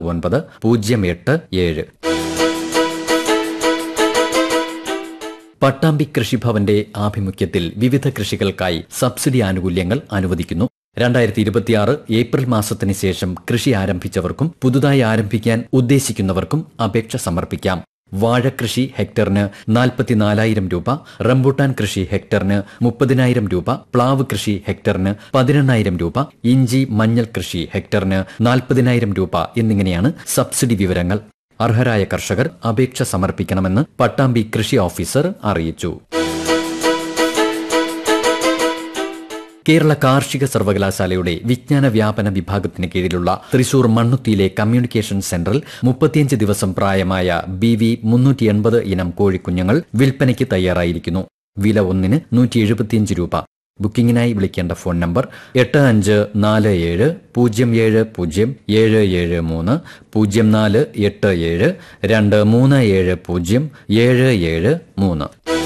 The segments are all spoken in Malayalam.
ഒൻപത് പൂജ്യം എട്ട് ഏഴ് പട്ടാമ്പി കൃഷിഭവന്റെ ആഭിമുഖ്യത്തിൽ വിവിധ കൃഷികൾക്കായി സബ്സിഡി ആനുകൂല്യങ്ങൾ അനുവദിക്കുന്നു രണ്ടായിരത്തി ഇരുപത്തിയാറ് ഏപ്രിൽ മാസത്തിന് ശേഷം കൃഷി ആരംഭിച്ചവർക്കും പുതുതായി ആരംഭിക്കാൻ ഉദ്ദേശിക്കുന്നവർക്കും അപേക്ഷ സമർപ്പിക്കാം വാഴകൃഷി ഹെക്ടറിന് നാൽപ്പത്തിനാലായിരം രൂപ റംബൂട്ടാൻ കൃഷി ഹെക്ടറിന് മുപ്പതിനായിരം രൂപ പ്ലാവ് കൃഷി ഹെക്ടറിന് പതിനെണ്ണായിരം രൂപ ഇഞ്ചി മഞ്ഞൾ കൃഷി ഹെക്ടറിന് നാൽപ്പതിനായിരം രൂപ എന്നിങ്ങനെയാണ് സബ്സിഡി വിവരങ്ങൾ അർഹരായ കർഷകർ അപേക്ഷ സമർപ്പിക്കണമെന്ന് പട്ടാമ്പി കൃഷി ഓഫീസർ അറിയിച്ചു കേരള കാർഷിക സർവകലാശാലയുടെ വിജ്ഞാന വ്യാപന വിഭാഗത്തിന് കീഴിലുള്ള തൃശൂർ മണ്ണുത്തിയിലെ കമ്മ്യൂണിക്കേഷൻ സെന്ററിൽ മുപ്പത്തിയഞ്ച് ദിവസം പ്രായമായ ബി വി മുന്നൂറ്റി എൺപത് ഇനം കോഴിക്കുഞ്ഞുങ്ങൾ വിൽപ്പനയ്ക്ക് തയ്യാറായിരിക്കുന്നു വില ഒന്നിന് നൂറ്റി എഴുപത്തിയഞ്ച് രൂപ ബുക്കിംഗിനായി വിളിക്കേണ്ട ഫോൺ നമ്പർ എട്ട് അഞ്ച് നാല് ഏഴ് പൂജ്യം ഏഴ് പൂജ്യം ഏഴ് ഏഴ് മൂന്ന് പൂജ്യം നാല് എട്ട് ഏഴ് രണ്ട് മൂന്ന് ഏഴ് പൂജ്യം ഏഴ് ഏഴ് മൂന്ന്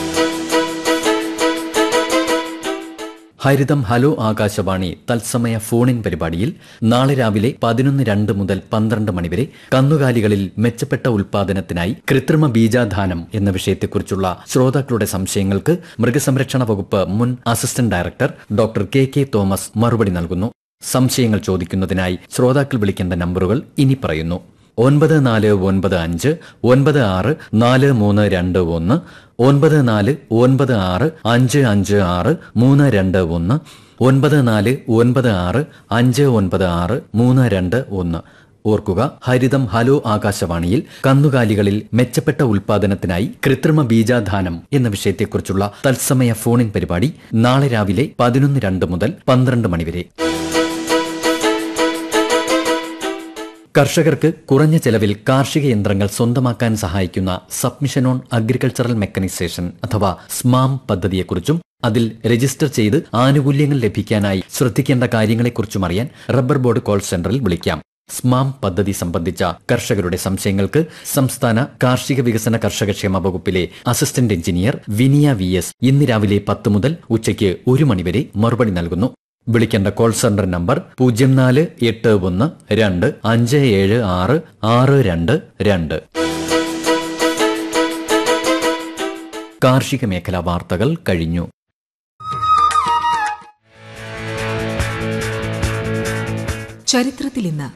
ഹരിതം ഹലോ ആകാശവാണി തത്സമയ ഫോണിൻ പരിപാടിയിൽ നാളെ രാവിലെ പതിനൊന്ന് രണ്ട് മുതൽ പന്ത്രണ്ട് മണിവരെ കന്നുകാലികളിൽ മെച്ചപ്പെട്ട ഉൽപാദനത്തിനായി കൃത്രിമ ബീജാധാനം എന്ന വിഷയത്തെക്കുറിച്ചുള്ള ശ്രോതാക്കളുടെ സംശയങ്ങൾക്ക് മൃഗസംരക്ഷണ വകുപ്പ് മുൻ assistant director doctor K K Thomas മറുപടി നൽകുന്നു സംശയങ്ങൾ ചോദിക്കുന്നതിനായി ശ്രോതാക്കൾ വിളിക്കേണ്ട നമ്പറുകൾ ഇനി പറയുന്നു ഒൻപത് നാല് ഒൻപത് അഞ്ച് ഒൻപത് ആറ് നാല് മൂന്ന് രണ്ട് ഒന്ന് ഒൻപത് നാല് ഒൻപത് ആറ് അഞ്ച് അഞ്ച് ആറ് മൂന്ന് രണ്ട് ഒന്ന് ഒൻപത് നാല് ഒൻപത് ആറ് അഞ്ച് ഒൻപത് ആറ് മൂന്ന് രണ്ട് ഒന്ന് ഓർക്കുക ഹരിതം ഹലോ ആകാശവാണിയിൽ കന്നുകാലികളിൽ മെച്ചപ്പെട്ട ഉൽപാദനത്തിനായി കൃത്രിമ ബീജാധാനം എന്ന വിഷയത്തെക്കുറിച്ചുള്ള തത്സമയ ഫോണിൻ പരിപാടി നാളെ രാവിലെ പതിനൊന്ന് രണ്ട് മുതൽ പന്ത്രണ്ട് മണിവരെ കർഷകർക്ക് കുറഞ്ഞ ചെലവിൽ കാർഷിക യന്ത്രങ്ങൾ സ്വന്തമാക്കാൻ സഹായിക്കുന്ന സബ്മിഷൻ ഓൺ അഗ്രികൾച്ചറൽ മെക്കനൈസേഷൻ അഥവാ സ്മാം പദ്ധതിയെക്കുറിച്ചും അതിൽ രജിസ്റ്റർ ചെയ്ത് ആനുകൂല്യങ്ങൾ ലഭിക്കാനായി ശ്രദ്ധിക്കേണ്ട കാര്യങ്ങളെക്കുറിച്ചും അറിയാൻ റബ്ബർ ബോർഡ് കോൾ സെന്ററിൽ വിളിക്കാം സ്മാം പദ്ധതി സംബന്ധിച്ച കർഷകരുടെ സംശയങ്ങൾക്ക് സംസ്ഥാന കാർഷിക വികസന കർഷകക്ഷേമ വകുപ്പിലെ assistant engineer Viniya V S ഇന്ന് രാവിലെ പത്ത് മുതൽ ഉച്ചയ്ക്ക് ഒരു മണിവരെ മറുപടി നൽകുന്നു വിളിക്കേണ്ട കോൾ സെന്റർ നമ്പർ പൂജ്യം നാല് എട്ട് ഒന്ന് രണ്ട് അഞ്ച് ഏഴ് ആറ് ആറ് രണ്ട് രണ്ട് കാർഷിക മേഖലാ വാർത്തകൾ കഴിഞ്ഞു ചരിത്രത്തിൽ ഇന്ന്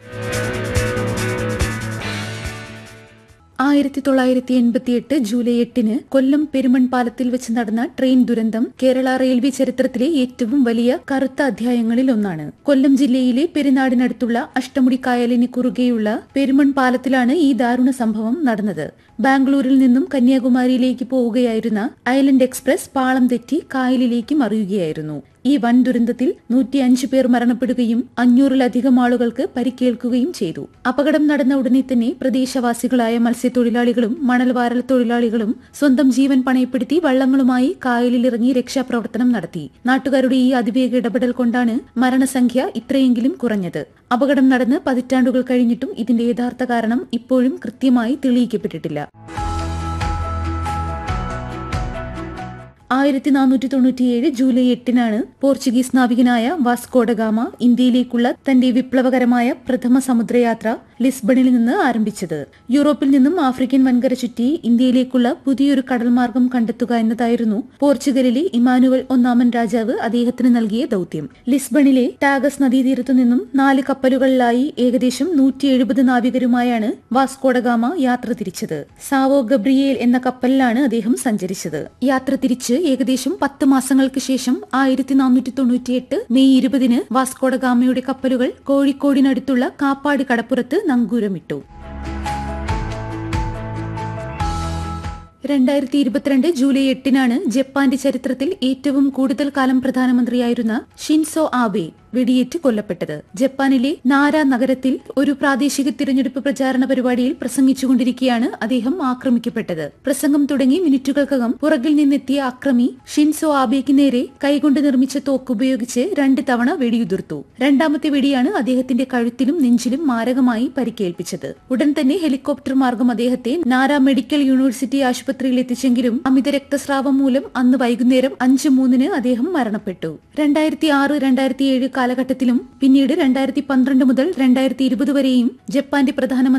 ആയിരത്തി തൊള്ളായിരത്തി എൺപത്തിയെട്ട് ജൂലൈ എട്ടിന് കൊല്ലം പെരുമൺ പാലത്തിൽ വെച്ച് നടന്ന ട്രെയിൻ ദുരന്തം കേരള റെയിൽവേ ചരിത്രത്തിലെ ഏറ്റവും വലിയ കറുത്ത അധ്യായങ്ങളിൽ ഒന്നാണ് കൊല്ലം ജില്ലയിലെ പെരുന്നാടിനടുത്തുള്ള അഷ്ടമുടി കായലിന് കുറുകെയുള്ള പെരുമൺ പാലത്തിലാണ് ഈ ദാരുണ സംഭവം നടന്നത് ബാംഗ്ലൂരിൽ നിന്നും കന്യാകുമാരിയിലേക്ക് പോവുകയായിരുന്ന ഐലൻഡ് എക്സ്പ്രസ് പാളം തെറ്റി കായലിലേക്ക് മറിയുകയായിരുന്നു ഈ വൻ ദുരന്തത്തിൽ നൂറ്റിയഞ്ച് പേർ മരണപ്പെടുകയും അഞ്ഞൂറിലധികം ആളുകൾക്ക് പരിക്കേൽക്കുകയും ചെയ്തു അപകടം നടന്ന ഉടനെ തന്നെ പ്രദേശവാസികളായ മത്സ്യത്തൊഴിലാളികളും മണൽവാരൽ തൊഴിലാളികളും സ്വന്തം ജീവൻ പണയപ്പെടുത്തി വള്ളങ്ങളുമായി കായലിലിറങ്ങി രക്ഷാപ്രവർത്തനം നടത്തി നാട്ടുകാരുടെ ഈ അതിവേഗ ഇടപെടൽ കൊണ്ടാണ് മരണസംഖ്യ ഇത്രയെങ്കിലും കുറഞ്ഞത് അപകടം നടന്ന് പതിറ്റാണ്ടുകൾ കഴിഞ്ഞിട്ടും ഇതിന്റെ യഥാർത്ഥ കാരണം ഇപ്പോഴും കൃത്യമായി തെളിയിക്കപ്പെട്ടിട്ടില്ല ആയിരത്തി നാനൂറ്റി തൊണ്ണൂറ്റിയേഴ് ജൂലൈ എട്ടിനാണ് പോർച്ചുഗീസ് നാവികനായ വാസ്കോഡഗാമ ഇന്ത്യയിലേക്കുള്ള തന്റെ വിപ്ലവകരമായ പ്രഥമ സമുദ്രയാത്ര ലിസ്ബണിൽ നിന്ന് ആരംഭിച്ചത് യൂറോപ്പിൽ നിന്നും ആഫ്രിക്കൻ വൻകര ചുറ്റി ഇന്ത്യയിലേക്കുള്ള പുതിയൊരു കടൽമാർഗം കണ്ടെത്തുക എന്നതായിരുന്നു പോർച്ചുഗലിലെ ഇമാനുവൽ ഒന്നാമൻ രാജാവ് അദ്ദേഹത്തിന് നൽകിയ ദൌത്യം ലിസ്ബണിലെ ടാഗസ് നദീതീരത്തു നിന്നും നാല് കപ്പലുകളിലായി ഏകദേശം നൂറ്റി എഴുപത് നാവികരുമായാണ് വാസ്കോഡഗാമ യാത്ര തിരിച്ചത് സാവോ ഗബ്രിയേൽ എന്ന കപ്പലിലാണ് അദ്ദേഹം സഞ്ചരിച്ചത് യാത്ര തിരിച്ച് ഏകദേശം പത്ത് മാസങ്ങൾക്ക് ശേഷം ആയിരത്തി നാനൂറ്റി തൊണ്ണൂറ്റിയെട്ട് മെയ് ഇരുപതിന് വാസ്കോഡഗാമയുടെ കപ്പലുകൾ കോഴിക്കോടിനടുത്തുള്ള കാപ്പാട് കടപ്പുറത്ത് നങ്കൂരമിട്ടു രണ്ടായിരത്തി ഇരുപത്തിരണ്ട് ജൂലൈ എട്ടിനാണ് ജപ്പാന്റെ ചരിത്രത്തിൽ ഏറ്റവും കൂടുതൽ കാലം പ്രധാനമന്ത്രിയായിരുന്ന ഷിൻസോ ആബെ വെടിയേറ്റ് കൊല്ലപ്പെട്ടത് ജപ്പാനിലെ നാര നഗരത്തിൽ ഒരു പ്രാദേശിക തിരഞ്ഞെടുപ്പ് പ്രചാരണ പരിപാടിയിൽ പ്രസംഗിച്ചുകൊണ്ടിരിക്കെയാണ് അദ്ദേഹം ആക്രമിക്കപ്പെട്ടത് പ്രസംഗം തുടങ്ങി മിനിറ്റുകൾക്കകം പുറകിൽ നിന്നെത്തിയ അക്രമി ഷിൻസോ ആബേക്ക് നേരെ കൈകൊണ്ട് നിർമ്മിച്ച തോക്ക് ഉപയോഗിച്ച് രണ്ട് തവണ വെടിയുതിർത്തു രണ്ടാമത്തെ വെടിയാണ് അദ്ദേഹത്തിന്റെ കഴുത്തിലും നെഞ്ചിലും മാരകമായി പരിക്കേൽപ്പിച്ചത് ഉടൻ തന്നെ ഹെലികോപ്റ്റർ മാർഗം അദ്ദേഹത്തെ നാര മെഡിക്കൽ യൂണിവേഴ്സിറ്റി ആശുപത്രി ആശുപത്രിയിൽ എത്തിച്ചെങ്കിലും അമിത രക്തസ്രാവം മൂലം അന്ന് വൈകുന്നേരം അഞ്ച് മൂന്നിന് അദ്ദേഹം മരണപ്പെട്ടു രണ്ടായിരത്തി ആറ് രണ്ടായിരത്തി ഏഴ് കാലഘട്ടത്തിലും പിന്നീട് രണ്ടായിരത്തി പന്ത്രണ്ട് മുതൽ രണ്ടായിരത്തി ഇരുപത് വരെയും ജപ്പാന്റെ പ്രധാനമന്ത്രി